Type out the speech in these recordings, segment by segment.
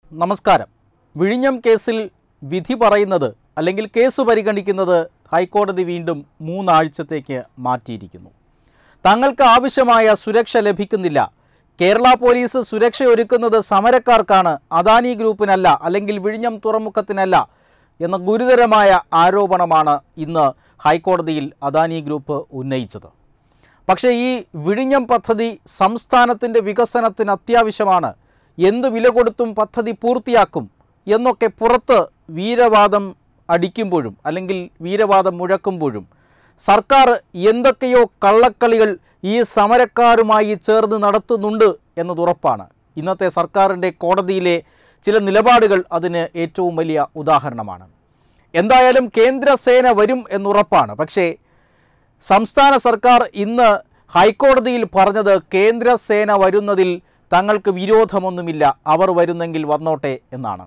നമസ്കാരം വിഴിഞ്ഞം കേസിൽ വിധി പറയുന്നത് അല്ലെങ്കിൽ കേസ് പരിഗണിക്കുന്നത് ഹൈക്കോടതി വീണ്ടും മൂന്നാഴ്ചത്തേക്ക് മാറ്റിയിരിക്കുന്നു തങ്ങൾക്ക് ആവശ്യമായ സുരക്ഷ ലഭിക്കുന്നില്ല കേരള പോലീസ് സുരക്ഷ ഒരുക്കുന്നത് സമരക്കാർക്കാണ് അദാനി ഗ്രൂപ്പിനല്ല അല്ലെങ്കിൽ വിഴിഞ്ഞം തുറമുഖത്തിനല്ല എന്ന ഗുരുതരമായ ആരോപണമാണ് ഇന്ന് ഹൈക്കോടതിയിൽ അദാനി ഗ്രൂപ്പ് ഉന്നയിച്ചത് പക്ഷേ ഈ വിഴിഞ്ഞം പദ്ധതി സംസ്ഥാനത്തിൻ്റെ വികസനത്തിന് അത്യാവശ്യമാണ് എന്ത് വില കൊടുത്തും പദ്ധതി പൂർത്തിയാക്കും എന്നൊക്കെ പുറത്ത് വീരവാദം അടിക്കുമ്പോഴും അല്ലെങ്കിൽ വീരവാദം മുഴക്കുമ്പോഴും സർക്കാർ എന്തൊക്കെയോ കള്ളക്കളികൾ ഈ സമരക്കാരുമായി ചേർന്ന് നടത്തുന്നുണ്ട് എന്നത് ഉറപ്പാണ് ഇന്നത്തെ സർക്കാരിൻ്റെ കോടതിയിലെ ചില നിലപാടുകൾ അതിന് ഏറ്റവും വലിയ ഉദാഹരണമാണ് എന്തായാലും കേന്ദ്രസേന വരും എന്നുറപ്പാണ് പക്ഷേ സംസ്ഥാന സർക്കാർ ഇന്ന് ഹൈക്കോടതിയിൽ പറഞ്ഞത് കേന്ദ്രസേന വരുന്നതിൽ തങ്ങൾക്ക് വിരോധമൊന്നുമില്ല അവർ വരുന്നെങ്കിൽ വന്നോട്ടെ എന്നാണ്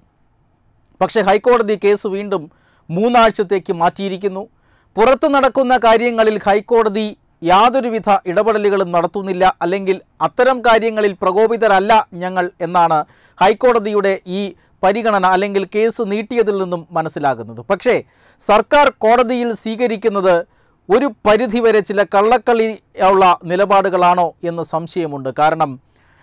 പക്ഷേ ഹൈക്കോടതി കേസ് വീണ്ടും മൂന്നാഴ്ചത്തേക്ക് മാറ്റിയിരിക്കുന്നു പുറത്തു നടക്കുന്ന കാര്യങ്ങളിൽ ഹൈക്കോടതി യാതൊരുവിധ ഇടപെടലുകളും നടത്തുന്നില്ല അല്ലെങ്കിൽ അത്തരം കാര്യങ്ങളിൽ പ്രകോപിതരല്ല ഞങ്ങൾ എന്നാണ് ഹൈക്കോടതിയുടെ ഈ പരിഗണന അല്ലെങ്കിൽ കേസ് നീട്ടിയതിൽ നിന്നും മനസ്സിലാകുന്നത് പക്ഷേ സർക്കാർ കോടതിയിൽ സ്വീകരിക്കുന്നത് ഒരു പരിധിവരെ ചില കള്ളക്കളി ഉള്ള നിലപാടുകളാണോ എന്ന് സംശയമുണ്ട് കാരണം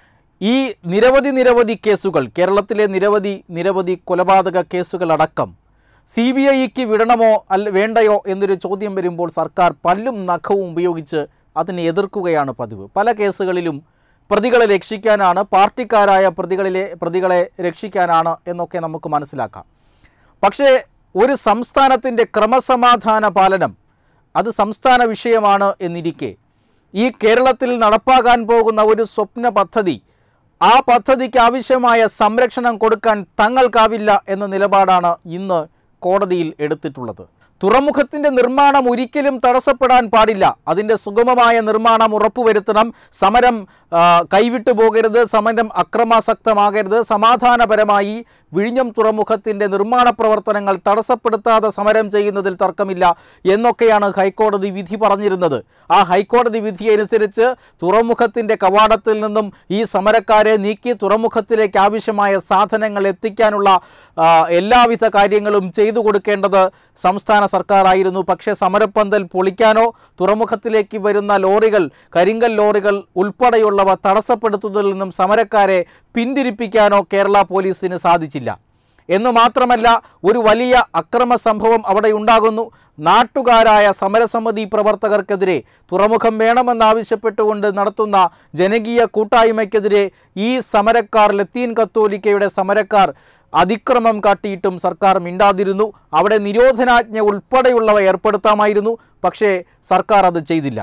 ഈ നിരവധി നിരവധി കേസുകൾ കേരളത്തിലെ നിരവധി നിരവധി കൊലപാതക കേസുകളടക്കം സി ബി ഐക്ക് വിടണമോ അല്ല വേണ്ടയോ എന്നൊരു ചോദ്യം വരുമ്പോൾ സർക്കാർ പല്ലും നഖവും ഉപയോഗിച്ച് അതിനെ എതിർക്കുകയാണ് പതിവ് പല കേസുകളിലും പ്രതികളെ രക്ഷിക്കാനാണ് പാർട്ടിക്കാരായ പ്രതികളിലെ പ്രതികളെ രക്ഷിക്കാനാണ് എന്നൊക്കെ നമുക്ക് മനസ്സിലാക്കാം പക്ഷേ ഒരു സംസ്ഥാനത്തിൻ്റെ ക്രമസമാധാന പാലനം അത് സംസ്ഥാന വിഷയമാണ് എന്നിരിക്കെ ഈ കേരളത്തിൽ നടപ്പാകാൻ പോകുന്ന ഒരു സ്വപ്ന പദ്ധതി ആ പദ്ധതിക്ക് ആവശ്യമായ സംരക്ഷണം കൊടുക്കാൻ തങ്ങൾക്കാവില്ല എന്ന നിലപാടാണ് ഇന്ന് കോടതിയിൽ എടുത്തിട്ടുള്ളത് തുറമുഖത്തിൻ്റെ നിർമ്മാണം ഒരിക്കലും തടസ്സപ്പെടാൻ പാടില്ല അതിൻ്റെ സുഗമമായ നിർമ്മാണം ഉറപ്പുവരുത്തണം സമരം ആ, കൈവിട്ടു പോകരുത് സമരം അക്രമാസക്തമാകരുത് സമാധാനപരമായി വിഴിഞ്ഞം തുറമുഖത്തിൻ്റെ നിർമ്മാണ പ്രവർത്തനങ്ങൾ തടസ്സപ്പെടുത്താതെ സമരം ചെയ്യുന്നതിൽ തർക്കമില്ല എന്നൊക്കെയാണ് ഹൈക്കോടതി വിധി പറഞ്ഞിരുന്നത് ആ ഹൈക്കോടതി വിധി അനുസരിച്ച് തുറമുഖത്തിൻ്റെ കവാടത്തിൽ നിന്നും ഈ സമരക്കാരെ നീക്കി തുറമുഖത്തിലേക്ക് ആവശ്യമായ സാധനങ്ങൾ എത്തിക്കാനുള്ള ആ, എല്ലാവിധ കാര്യങ്ങളും ചെയ്തു കൊടുക്കേണ്ടത് സംസ്ഥാന സർക്കാരായിരുന്നു പക്ഷേ സമരപ്പന്തൽ പൊളിക്കാനോ തുറമുഖത്തിലേക്ക് വരുന്ന ലോറികൾ കരിങ്കൽ ലോറികൾ ഉൾപ്പെടെയുള്ളവ തടസ്സപ്പെടുത്തുന്നതിൽ നിന്നും സമരക്കാരെ പിന്തിരിപ്പിക്കാനോ കേരള പോലീസിന് സാധിച്ചില്ല എന്ന് മാത്രമല്ല ഒരു വലിയ അക്രമ സംഭവം അവിടെ ഉണ്ടാകുന്നു നാട്ടുകാരായ സമരസമിതി പ്രവർത്തകർക്കെതിരെ തുറമുഖം വേണമെന്നാവശ്യപ്പെട്ടുകൊണ്ട് നടത്തുന്ന ജനകീയ കൂട്ടായ്മയ്ക്കെതിരെ ഈ സമരക്കാർ ലത്തീൻ കത്തോലിക്കയുടെ സമരക്കാർ അതിക്രമം കാട്ടിയിട്ടും സർക്കാർ മിണ്ടാതിരുന്നു അവിടെ നിരോധനാജ്ഞ ഉൾപ്പെടെയുള്ളവ ഏർപ്പെടുത്താമായിരുന്നു പക്ഷേ സർക്കാർ അത് ചെയ്തില്ല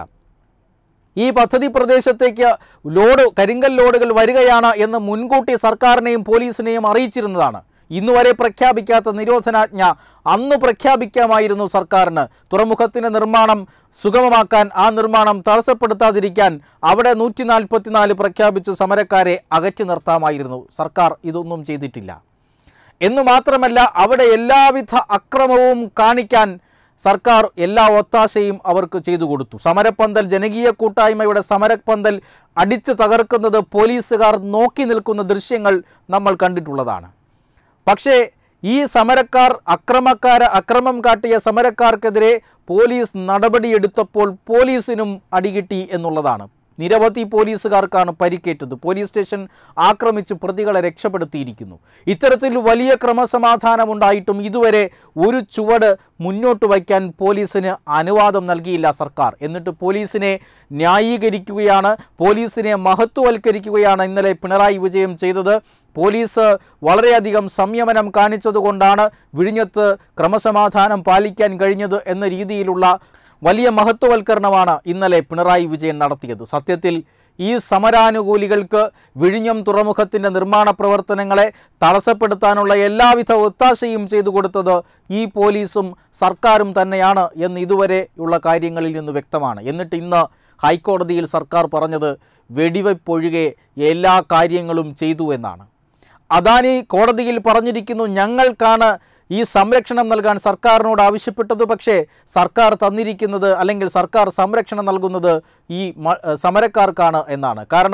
ഈ പദ്ധതി പ്രദേശത്തേക്ക് ലോഡ് കരിങ്കൽ ലോഡുകൾ വരികയാണ് എന്ന് മുൻകൂട്ടി സർക്കാരിനെയും പോലീസിനെയും അറിയിച്ചിരുന്നതാണ് ഇന്ന് വരെ പ്രഖ്യാപിക്കാത്ത നിരോധനാജ്ഞ അന്ന് പ്രഖ്യാപിക്കാമായിരുന്നു സർക്കാരിന് തുറമുഖത്തിൻ്റെ നിർമ്മാണം സുഗമമാക്കാൻ ആ നിർമ്മാണം തടസ്സപ്പെടുത്താതിരിക്കാൻ അവിടെ നൂറ്റി നാൽപ്പത്തിനാല് പ്രഖ്യാപിച്ച് സമരക്കാരെ അകറ്റി നിർത്താമായിരുന്നു സർക്കാർ ഇതൊന്നും ചെയ്തിട്ടില്ല എന്ന് മാത്രമല്ല അവിടെ എല്ലാവിധ അക്രമവും കാണിക്കാൻ സർക്കാർ എല്ലാ ഒത്താശയും അവർക്ക് ചെയ്തു കൊടുത്തു സമരപ്പന്തൽ ജനകീയ കൂട്ടായ്മയുടെ സമരപ്പന്തൽ അടിച്ചു തകർക്കുന്നത് പോലീസുകാർ നോക്കി നിൽക്കുന്ന ദൃശ്യങ്ങൾ നമ്മൾ കണ്ടിട്ടുള്ളതാണ് പക്ഷേ ഈ സമരക്കാർ അക്രമക്കാര അക്രമം കാട്ടിയ സമരക്കാർക്കെതിരെ പോലീസ് നടപടിയെടുത്തപ്പോൾ പോലീസിനും അടികിട്ടി എന്നുള്ളതാണ് നിരവധി പോലീസുകാർക്കാണ് പരിക്കേറ്റത് പോലീസ് സ്റ്റേഷൻ ആക്രമിച്ച് പ്രതികളെ രക്ഷപ്പെടുത്തിയിരിക്കുന്നു ഇത്തരത്തിൽ വലിയ ക്രമസമാധാനമുണ്ടായിട്ടും ഇതുവരെ ഒരു ചുവട് മുന്നോട്ട് വയ്ക്കാൻ പോലീസിന് അനുവാദം നൽകിയില്ല സർക്കാർ എന്നിട്ട് പോലീസിനെ ന്യായീകരിക്കുകയാണ് പോലീസിനെ മഹത്വവൽക്കരിക്കുകയാണ് ഇന്നലെ പിണറായി വിജയൻ ചെയ്തത് പോലീസ് വളരെയധികം സംയമനം കാണിച്ചതുകൊണ്ടാണ് വിഴിഞ്ഞത്ത് ക്രമസമാധാനം പാലിക്കാൻ കഴിഞ്ഞത് എന്ന രീതിയിലുള്ള വലിയ മഹത്വവൽക്കരണമാണ് ഇന്നലെ പിണറായി വിജയൻ നടത്തിയത് സത്യത്തിൽ ഈ സമരാനുകൂലികൾക്ക് വിഴിഞ്ഞം തുറമുഖത്തിൻ്റെ നിർമ്മാണ പ്രവർത്തനങ്ങളെ തടസ്സപ്പെടുത്താനുള്ള എല്ലാവിധ ഒത്താശയും ചെയ്തു കൊടുത്തത് ഈ പോലീസും സർക്കാരും തന്നെയാണ് എന്ന് ഇതുവരെയുള്ള കാര്യങ്ങളിൽ നിന്ന് വ്യക്തമാണ് എന്നിട്ട് ഇന്ന് ഹൈക്കോടതിയിൽ സർക്കാർ പറഞ്ഞത് വെടിവെപ്പൊഴികെ എല്ലാ കാര്യങ്ങളും ചെയ്തു എന്നാണ് അദാനി കോടതിയിൽ പറഞ്ഞിരിക്കുന്നു ഞങ്ങൾക്കാണ് ഈ സംരക്ഷണം നൽകാൻ സർക്കാരിനോട് ആവശ്യപ്പെട്ടത് പക്ഷേ സർക്കാർ തന്നിരിക്കുന്നത് അല്ലെങ്കിൽ സർക്കാർ സംരക്ഷണം നൽകുന്നത് ഈ മ- സമരക്കാർക്കാണ് എന്നാണ് കാരണം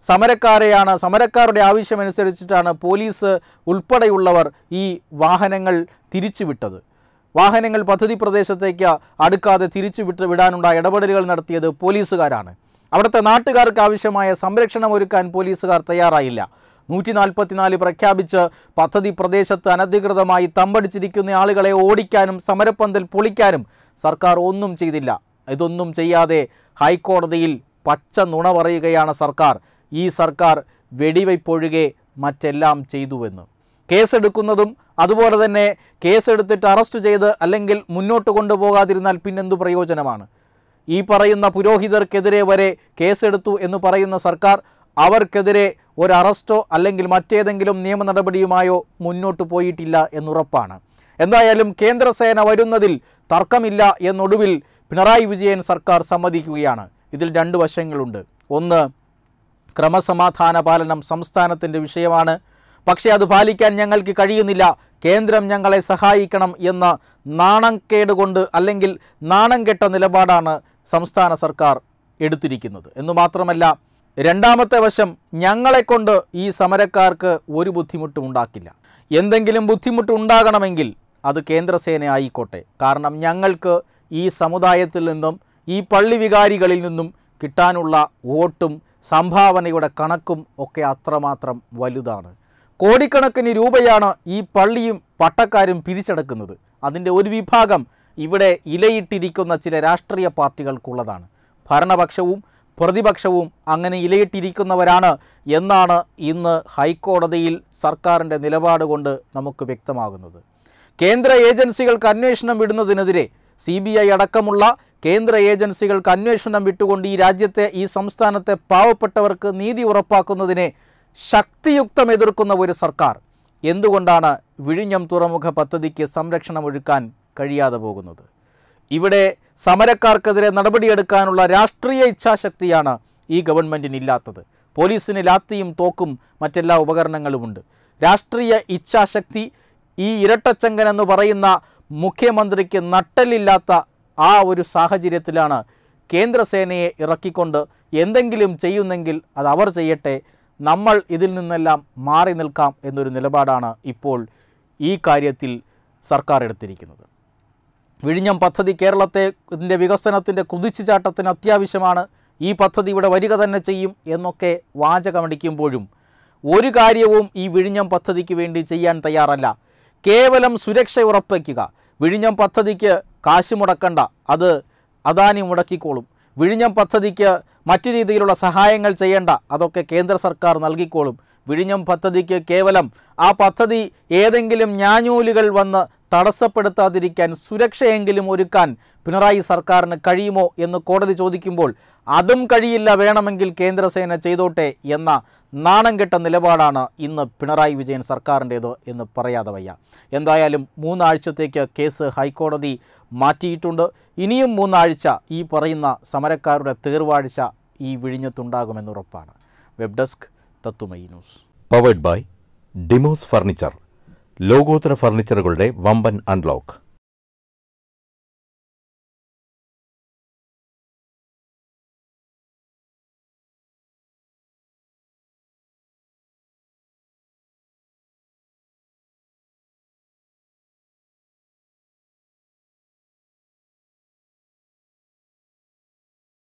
സമരക്കാരെയാണ് സമരക്കാരുടെ ആവശ്യമനുസരിച്ചിട്ടാണ് പോലീസ് ഉൾപ്പെടെയുള്ളവർ ഈ വാഹനങ്ങൾ തിരിച്ചുവിട്ടത് വാഹനങ്ങൾ പദ്ധതി പ്രദേശത്തേക്ക് അടുക്കാതെ തിരിച്ചു വിട്ട് വിടാനുണ്ടായ ഇടപെടലുകൾ നടത്തിയത് പോലീസുകാരാണ് അവിടുത്തെ നാട്ടുകാർക്ക് ആവശ്യമായ സംരക്ഷണം ഒരുക്കാൻ പോലീസുകാർ തയ്യാറായില്ല നൂറ്റി നാൽപ്പത്തിനാല് പ്രഖ്യാപിച്ച് പദ്ധതി പ്രദേശത്ത് അനധികൃതമായി തമ്പടിച്ചിരിക്കുന്ന ആളുകളെ ഓടിക്കാനും സമരപ്പന്തൽ പൊളിക്കാനും സർക്കാർ ഒന്നും ചെയ്തില്ല ഇതൊന്നും ചെയ്യാതെ ഹൈക്കോടതിയിൽ പച്ച നുണ പറയുകയാണ് സർക്കാർ ഈ സർക്കാർ വെടിവയ്പൊഴികെ മറ്റെല്ലാം ചെയ്തുവെന്ന് കേസെടുക്കുന്നതും അതുപോലെ തന്നെ കേസെടുത്തിട്ട് അറസ്റ്റ് ചെയ്ത് അല്ലെങ്കിൽ മുന്നോട്ട് കൊണ്ടുപോകാതിരുന്നാൽ പിന്നെന്തു പ്രയോജനമാണ് ഈ പറയുന്ന പുരോഹിതർക്കെതിരെ വരെ കേസെടുത്തു എന്ന് പറയുന്ന സർക്കാർ അവർക്കെതിരെ ഒരു അറസ്റ്റോ അല്ലെങ്കിൽ മറ്റേതെങ്കിലും നിയമ നടപടിയുമായോ മുന്നോട്ട് പോയിട്ടില്ല എന്നുറപ്പാണ് എന്തായാലും കേന്ദ്രസേന വരുന്നതിൽ തർക്കമില്ല എന്നൊടുവിൽ പിണറായി വിജയൻ സർക്കാർ സമ്മതിക്കുകയാണ് ഇതിൽ രണ്ട് വശങ്ങളുണ്ട് ഒന്ന് ക്രമസമാധാന പാലനം സംസ്ഥാനത്തിൻ്റെ വിഷയമാണ് പക്ഷേ അത് പാലിക്കാൻ ഞങ്ങൾക്ക് കഴിയുന്നില്ല കേന്ദ്രം ഞങ്ങളെ സഹായിക്കണം എന്ന നാണംകേട് കൊണ്ട് അല്ലെങ്കിൽ നാണം കെട്ട നിലപാടാണ് സംസ്ഥാന സർക്കാർ എടുത്തിരിക്കുന്നത് എന്ന് മാത്രമല്ല രണ്ടാമത്തെ വശം ഞങ്ങളെക്കൊണ്ട് ഈ സമരക്കാർക്ക് ഒരു ബുദ്ധിമുട്ടും ഉണ്ടാക്കില്ല എന്തെങ്കിലും ബുദ്ധിമുട്ട് ഉണ്ടാകണമെങ്കിൽ അത് കേന്ദ്രസേന ആയിക്കോട്ടെ കാരണം ഞങ്ങൾക്ക് ഈ സമുദായത്തിൽ നിന്നും ഈ പള്ളി വികാരികളിൽ നിന്നും കിട്ടാനുള്ള വോട്ടും സംഭാവനയുടെ കണക്കും ഒക്കെ അത്രമാത്രം വലുതാണ് കോടിക്കണക്കിന് രൂപയാണ് ഈ പള്ളിയും പട്ടക്കാരും പിരിച്ചടക്കുന്നത് അതിൻ്റെ ഒരു വിഭാഗം ഇവിടെ ഇലയിട്ടിരിക്കുന്ന ചില രാഷ്ട്രീയ പാർട്ടികൾക്കുള്ളതാണ് ഭരണപക്ഷവും പ്രതിപക്ഷവും അങ്ങനെ ഇലയിട്ടിരിക്കുന്നവരാണ് എന്നാണ് ഇന്ന് ഹൈക്കോടതിയിൽ സർക്കാരിൻ്റെ നിലപാട് കൊണ്ട് നമുക്ക് വ്യക്തമാകുന്നത് കേന്ദ്ര ഏജൻസികൾക്ക് അന്വേഷണം വിടുന്നതിനെതിരെ സി ബി ഐ അടക്കമുള്ള കേന്ദ്ര ഏജൻസികൾക്ക് അന്വേഷണം വിട്ടുകൊണ്ട് ഈ രാജ്യത്തെ ഈ സംസ്ഥാനത്തെ പാവപ്പെട്ടവർക്ക് നീതി ഉറപ്പാക്കുന്നതിനെ ശക്തിയുക്തം എതിർക്കുന്ന ഒരു സർക്കാർ എന്തുകൊണ്ടാണ് വിഴിഞ്ഞം തുറമുഖ പദ്ധതിക്ക് സംരക്ഷണം ഒരുക്കാൻ കഴിയാതെ പോകുന്നത് ഇവിടെ സമരക്കാർക്കെതിരെ നടപടിയെടുക്കാനുള്ള രാഷ്ട്രീയ ഇച്ഛാശക്തിയാണ് ഈ ഗവൺമെൻറ്റിനില്ലാത്തത് പോലീസിന് ലാത്തിയും തോക്കും മറ്റെല്ലാ ഉപകരണങ്ങളുമുണ്ട് രാഷ്ട്രീയ ഇച്ഛാശക്തി ഈ ഇരട്ടച്ചങ്കൻ എന്ന് പറയുന്ന മുഖ്യമന്ത്രിക്ക് നട്ടലില്ലാത്ത ആ ഒരു സാഹചര്യത്തിലാണ് കേന്ദ്രസേനയെ ഇറക്കിക്കൊണ്ട് എന്തെങ്കിലും ചെയ്യുന്നെങ്കിൽ അത് അവർ ചെയ്യട്ടെ നമ്മൾ ഇതിൽ നിന്നെല്ലാം മാറി നിൽക്കാം എന്നൊരു നിലപാടാണ് ഇപ്പോൾ ഈ കാര്യത്തിൽ സർക്കാർ എടുത്തിരിക്കുന്നത് വിഴിഞ്ഞം പദ്ധതി കേരളത്തെ ഇതിൻ്റെ വികസനത്തിൻ്റെ കുതിച്ചുചാട്ടത്തിന് അത്യാവശ്യമാണ് ഈ പദ്ധതി ഇവിടെ വരിക തന്നെ ചെയ്യും എന്നൊക്കെ വാചകമടിക്കുമ്പോഴും ഒരു കാര്യവും ഈ വിഴിഞ്ഞം പദ്ധതിക്ക് വേണ്ടി ചെയ്യാൻ തയ്യാറല്ല കേവലം സുരക്ഷ ഉറപ്പിക്കുക വിഴിഞ്ഞം പദ്ധതിക്ക് കാശ് മുടക്കണ്ട അത് അദാനി മുടക്കിക്കോളും വിഴിഞ്ഞം പദ്ധതിക്ക് മറ്റു രീതിയിലുള്ള സഹായങ്ങൾ ചെയ്യേണ്ട അതൊക്കെ കേന്ദ്ര സർക്കാർ നൽകിക്കോളും വിഴിഞ്ഞം പദ്ധതിക്ക് കേവലം ആ പദ്ധതി ഏതെങ്കിലും ഞാഞ്ഞൂലുകൾ വന്ന് തടസ്സപ്പെടുത്താതിരിക്കാൻ സുരക്ഷയെങ്കിലും ഒരുക്കാൻ പിണറായി സർക്കാരിന് കഴിയുമോ എന്ന് കോടതി ചോദിക്കുമ്പോൾ അതും കഴിയില്ല വേണമെങ്കിൽ കേന്ദ്രസേന ചെയ്തോട്ടെ എന്ന നാണം കെട്ട നിലപാടാണ് ഇന്ന് പിണറായി വിജയൻ സർക്കാരിൻ്റേത് എന്ന് പറയാതെ വയ്യ എന്തായാലും മൂന്നാഴ്ചത്തേക്ക് കേസ് ഹൈക്കോടതി മാറ്റിയിട്ടുണ്ട് ഇനിയും മൂന്നാഴ്ച ഈ പറയുന്ന സമരക്കാരുടെ തേർവാഴ്ച ഈ വിഴിഞ്ഞത്തുണ്ടാകുമെന്നുറപ്പാണ് വെബ് ഡെസ്ക് തത്തുമൈ news powered by Demos furniture ലോകോത്തര ഫർണിച്ചറുകളുടെ വമ്പൻ അൺലോക്ക്